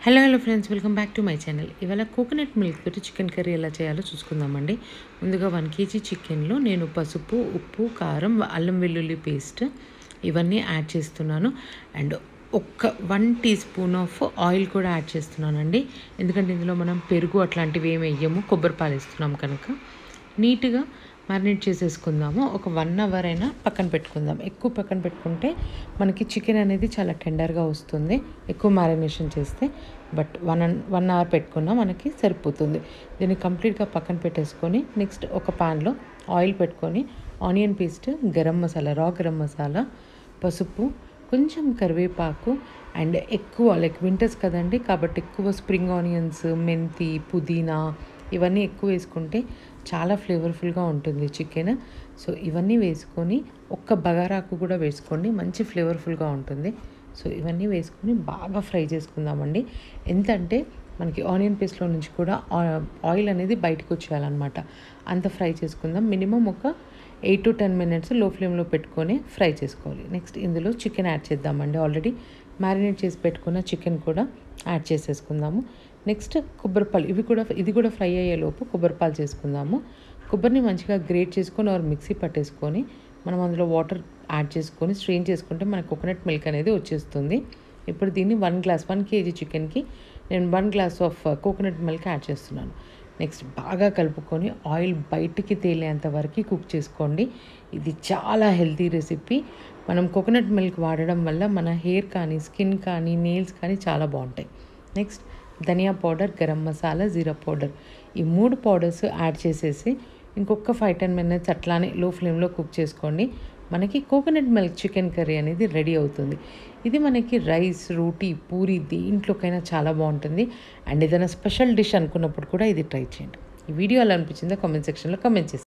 hello hello friends welcome back to my channel ఇవాళ coconut milk తోటి chicken curry ఎలా చేయాలో చూసుకుందామండి ముందుగా వన్ కేజీ చికెన్లో నేను పసుపు ఉప్పు కారం అల్లం వెల్లుల్లి పేస్ట్ ఇవన్నీ యాడ్ చేస్తున్నాను అండ్ ఒక్క one teaspoon of oil కూడా యాడ్ చేస్తున్నానండి ఎందుకంటే ఇందులో మనం పెరుగు అట్లాంటివి ఏమి వేయము కొబ్బరి పాలు వేస్తున్నాం కనుక నీట్గా మ్యారినేట్ చేసేసుకుందాము ఒక వన్ అవర్ అయినా పక్కన పెట్టుకుందాం ఎక్కువ పక్కన పెట్టుకుంటే మనకి చికెన్ అనేది చాలా టెండర్గా వస్తుంది ఎక్కువ మ్యారినేషన్ చేస్తే బట్ వన్ వన్ అవర్ పెట్టుకున్నా మనకి సరిపోతుంది దీన్ని కంప్లీట్గా పక్కన పెట్టేసుకొని నెక్స్ట్ ఒక ప్యాన్లో ఆయిల్ పెట్టుకొని ఆనియన్ పేస్ట్ గరం మసాలా రా గరం మసాలా పసుపు కొంచెం కరివేపాకు అండ్ ఎక్కువ లైక్ వింటర్స్ కదండి కాబట్టి ఎక్కువ స్ప్రింగ్ ఆనియన్స్ మెంతి పుదీనా ఇవన్నీ ఎక్కువ వేసుకుంటే చాలా ఫ్లేవర్ఫుల్గా ఉంటుంది చికెన్ సో ఇవన్నీ వేసుకొని ఒక్క బగారాకు కూడా వేసుకోండి మంచి ఫ్లేవర్ఫుల్గా ఉంటుంది సో ఇవన్నీ వేసుకొని బాగా ఫ్రై చేసుకుందామండి ఎంత అంటే మనకి ఆనియన్ పేస్ట్లో నుంచి కూడా ఆయిల్ అనేది బయటకు వచ్చేయాలన్నమాట అంత ఫ్రై చేసుకుందాం మినిమం ఒక ఎయిట్ టు టెన్ మినిట్స్ లో ఫ్లేమ్లో పెట్టుకొని ఫ్రై చేసుకోవాలి నెక్స్ట్ ఇందులో చికెన్ యాడ్ చేద్దామండి ఆల్రెడీ మ్యారినేట్ చేసి పెట్టుకున్న చికెన్ కూడా యాడ్ చేసేసుకుందాము నెక్స్ట్ కొబ్బరిపాలు ఇవి కూడా ఇది కూడా ఫ్రై అయ్యేలోపు కొబ్బరిపాలు చేసుకుందాము కొబ్బరిని మంచిగా గ్రేట్ చేసుకొని ఆర్ మిక్సీ పట్టేసుకొని మనం అందులో వాటర్ యాడ్ చేసుకొని స్ట్రెయిన్ చేసుకుంటే మన కోకోనట్ మిల్క్ అనేది వచ్చేస్తుంది ఇప్పుడు దీన్ని వన్ గ్లాస్ వన్ కేజీ చికెన్కి నేను one glass of coconut milk add చేస్తున్నాను నెక్స్ట్ బాగా కలుపుకొని ఆయిల్ బయటికి తేలేంత వరకు కుక్ చేసుకోండి ఇది చాలా హెల్తీ రెసిపీ మనం కోకోనట్ మిల్క్ వాడడం వల్ల మన హెయిర్ కానీ స్కిన్ కానీ నెయిల్స్ కానీ చాలా బాగుంటాయి నెక్స్ట్ ధనియా పౌడర్ గరం మసాలా జీరా పౌడర్ ఈ మూడు పౌడర్స్ యాడ్ చేసేసి ఇంకొక ఫైవ్ టెన్ మినిట్స్ అట్లానే లో ఫ్లేమ్లో కుక్ చేసుకోండి మనకి కోకోనట్ మిల్క్ చికెన్ కర్రీ అనేది రెడీ అవుతుంది ఇది మనకి రైస్ రోటీ పూరి దేంట్లోకైనా చాలా బాగుంటుంది అండ్ ఏదైనా స్పెషల్ డిష్ అనుకున్నప్పుడు కూడా ఇది ట్రై చేయండి ఈ వీడియో ఎలా అనిపించిందో కామెంట్ సెక్షన్లో కామెంట్ చేసి